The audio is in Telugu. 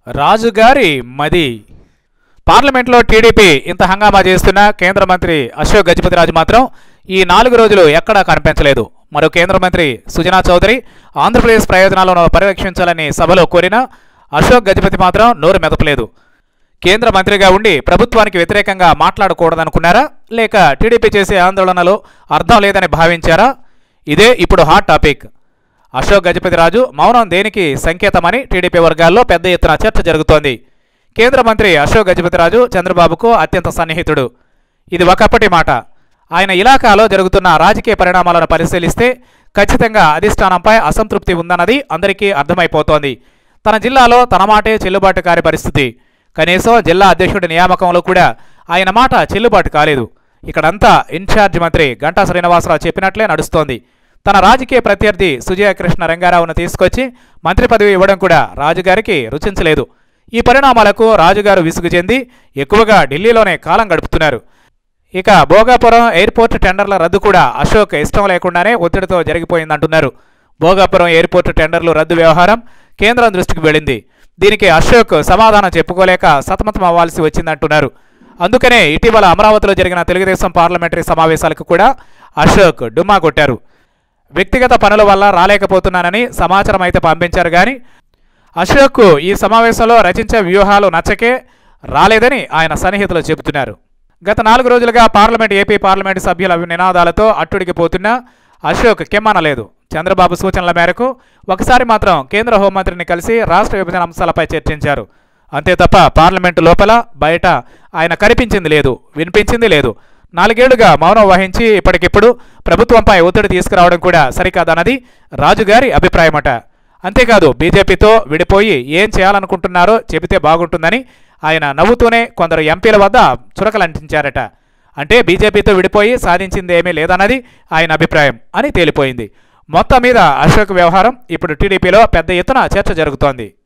రాజుగారి మది పార్లమెంట్లో టీడీపీ ఇంత హంగామా చేస్తున్న కేంద్ర మంత్రి అశోక్ గజపతిరాజు మాత్రం ఈ నాలుగు రోజులు ఎక్కడా కనిపించలేదు మరో కేంద్ర మంత్రి సుజనా చౌదరి ఆంధ్రప్రదేశ్ ప్రయోజనాలను పర్యవేక్షించాలని సభలో కోరిన అశోక్ గజపతి మాత్రం నోరు మెదపలేదు కేంద్ర మంత్రిగా ఉండి ప్రభుత్వానికి వ్యతిరేకంగా మాట్లాడకూడదనుకున్నారా లేక టీడీపీ చేసే ఆందోళనలో అర్థం లేదని భావించారా ఇదే ఇప్పుడు హాట్ టాపిక్ అశోక్ గజపతిరాజు మౌనం దేనికి సంకేతమని టీడీపీ వర్గాల్లో పెద్ద ఎత్తున చర్చ జరుగుతోంది కేంద్ర మంత్రి అశోక్ గజపతిరాజు చంద్రబాబుకు అత్యంత సన్నిహితుడు ఇది ఒకప్పటి మాట ఆయన ఇలాకాలో జరుగుతున్న రాజకీయ పరిణామాలను పరిశీలిస్తే ఖచ్చితంగా అధిష్టానంపై అసంతృప్తి ఉందన్నది అందరికీ అర్థమైపోతోంది తన జిల్లాలో తన మాటే చెల్లుబాటు కాని పరిస్థితి కనీసం జిల్లా అధ్యక్షుడి నియామకంలో కూడా ఆయన మాట చెల్లుబాటు కాలేదు ఇక్కడంతా ఇన్ఛార్జ్ మంత్రి గంటా శ్రీనివాసరావు చెప్పినట్లే నడుస్తోంది తన రాజకీయ ప్రత్యర్థి సుజయ కృష్ణ రంగారావును తీసుకొచ్చి మంత్రి పదవి ఇవ్వడం కూడా రాజుగారికి రుచించలేదు ఈ పరిణామాలకు రాజుగారు విసుగు చెంది ఎక్కువగా ఢిల్లీలోనే కాలం గడుపుతున్నారు ఇక భోగాపురం ఎయిర్పోర్ట్ టెండర్ల రద్దు కూడా అశోక్ ఇష్టం లేకుండానే ఒత్తిడితో జరిగిపోయిందంటున్నారు భోగాపురం ఎయిర్పోర్ట్ టెండర్లు రద్దు వ్యవహారం కేంద్రం దృష్టికి వెళ్ళింది దీనికి అశోక్ సమాధానం చెప్పుకోలేక సతమతం అవ్వాల్సి వచ్చిందంటున్నారు అందుకనే ఇటీవల అమరావతిలో జరిగిన తెలుగుదేశం పార్లమెంటరీ సమావేశాలకు కూడా అశోక్ డుమ్మా కొట్టారు వ్యక్తిగత పనుల వల్ల రాలేకపోతున్నానని సమాచారం అయితే పంపించారు కానీ అశోక్ ఈ సమావేశంలో రచించే వ్యూహాలు నచ్చకే రాలేదని ఆయన సన్నిహితులు చెబుతున్నారు గత నాలుగు రోజులుగా పార్లమెంట్ ఏపీ పార్లమెంట్ సభ్యుల నినాదాలతో అట్టుడికి పోతున్నా అశోక్ కెమ్మనలేదు చంద్రబాబు సూచనల మేరకు ఒకసారి మాత్రం కేంద్ర హోంమంత్రిని కలిసి రాష్ట్ర విభజన అంశాలపై చర్చించారు అంతే తప్ప పార్లమెంటు లోపల బయట ఆయన కనిపించింది లేదు వినిపించింది లేదు నాలుగేళ్లుగా మౌనం వహించి ఇప్పటికిప్పుడు ప్రభుత్వంపై ఒత్తిడి తీసుకురావడం కూడా సరికాదన్నది రాజుగారి అభిప్రాయమట అంతేకాదు బీజేపీతో విడిపోయి ఏం చేయాలనుకుంటున్నారో చెబితే బాగుంటుందని ఆయన నవ్వుతూనే కొందరు ఎంపీల వద్ద చురకలంటించారట అంటే బీజేపీతో విడిపోయి సాధించింది ఏమీ లేదన్నది ఆయన అభిప్రాయం అని తేలిపోయింది మొత్తం మీద అశోక్ వ్యవహారం ఇప్పుడు టీడీపీలో పెద్ద ఎత్తున చర్చ జరుగుతోంది